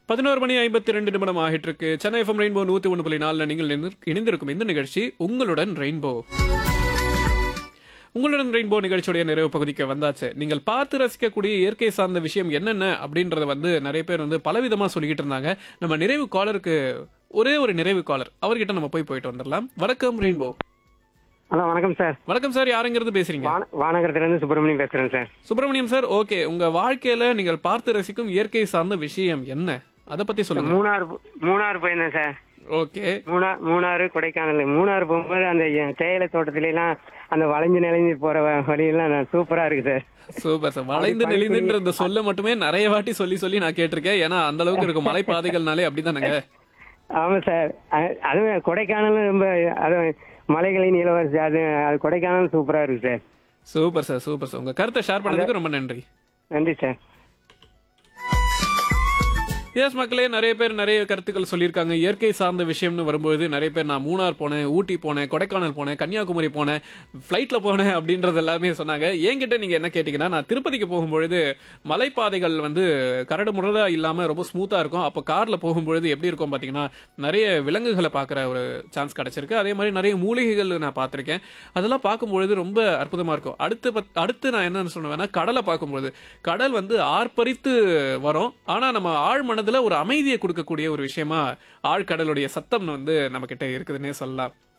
பதினோரு மணி ஐம்பத்தி ரெண்டு நிமிடம் ஆகிட்டு இருக்கு சென்னை எஃப்எம் ரெயின்போ நூத்தி ஒன்று புள்ளி நாலுல நீங்கள் இணைந்து- இணைந்திருக்கும் இந்த நிகழ்ச்சி உங்களுடன் ரெயின்போ உங்களுடன் ரெயின்போ நிகழ்ச்சியுடைய நிறைவு பகுதிக்கு வந்தாச்சு நீங்கள் பார்த்து ரசிக்கக்கூடிய இயற்கை சார்ந்த விஷயம் என்னென்ன அப்படின்றத வந்து நிறைய பேர் வந்து பலவிதமா சொல்லிக்கிட்டு இருந்தாங்க நம்ம நிறைவு காலருக்கு ஒரே ஒரு நிறைவு காலர் அவர்கிட்ட நம்ம போய் போயிட்டு வந்துடலாம் வணக்கம் ரெயின்போ ஹலோ வணக்கம் சார் வணக்கம் சார் யாருங்கிறது பேசுறீங்க வான வானகரத்துலேருந்து சுப்பிரமணியம் பேசுகிறேன் சார் சுப்பிரமணியம் சார் ஓகே உங்க வாழ்க்கையில நீங்கள் பார்த்து ரசிக்கும் இயற்கை சார்ந்த விஷயம் என்ன அதை பத்தி சொல்லுங்க மூணார் போ- மூணார் போயிருந்தேன் சார் ஓகே மூணார் மூணார் கொடைக்கானல் மூணார் போகும்போது அந்த எ- தேயிலை தோட்டத்துல எல்லாம் அந்த வளைஞ்சு நெளிஞ்சு போற வ- வழியெல்லாம் நான் சூப்பரா இருக்கு சார் சூப்பர் சார் வளைந்து நெளிந்துன்ற இந்த சொல்ல மட்டுமே நிறைய வாட்டி சொல்லி சொல்லி நான் கேட்டிருக்கேன் ஏன்னா அந்த அளவுக்கு இருக்கும் மலைப்பாதைகள்னாலே அப்படிதானங்க ஆமா சார் அ- அதுவும் கொடைக்கானல் ரொம்ப அது மலைகளின் இளவரசி அது அது கொடைக்கானல் சூப்பரா இருக்கு sir super sir super sir உங்க கருத்தை ஷேர் பண்ணதுக்கு ரொம்ப நன்றி நன்றி சார் எஸ் மக்களே நிறைய பேர் நிறைய கருத்துக்கள் சொல்லியிருக்காங்க இயற்கை சார்ந்த விஷயம்னு வரும்போது நிறைய பேர் நான் மூணார் போனேன் ஊட்டி போனேன் கொடைக்கானல் போனேன் கன்னியாகுமரி போனேன் ஃப்ளைட்டில் போனேன் அப்படின்றது எல்லாமே சொன்னாங்க என்கிட்ட நீங்கள் என்ன கேட்டிங்கன்னா நான் திருப்பதிக்கு போகும்பொழுது மலைப்பாதைகள் வந்து கரடு முரடாக இல்லாமல் ரொம்ப ஸ்மூத்தாக இருக்கும் அப்போ காரில் போகும்பொழுது எப்படி இருக்கும் பார்த்தீங்கன்னா நிறைய விலங்குகளை பார்க்குற ஒரு சான்ஸ் கிடச்சிருக்கு அதே மாதிரி நிறைய மூலிகைகள் நான் பார்த்துருக்கேன் அதெல்லாம் பார்க்கும்பொழுது ரொம்ப அற்புதமாக இருக்கும் அடுத்து பத்- அடுத்து நான் என்ன சொல்லுவேன்னா கடலை பார்க்கும்பொழுது கடல் வந்து ஆர்ப்பரித்து வரும் ஆனால் நம்ம ஆழ் மனதில் ஒரு அமைதியை கொடுக்கக்கூடிய ஒரு விஷயமா ஆழ்கடலுடைய சத்தம் வந்து நம்ம கிட்ட இருக்குதுன்னே சொல்லலாம்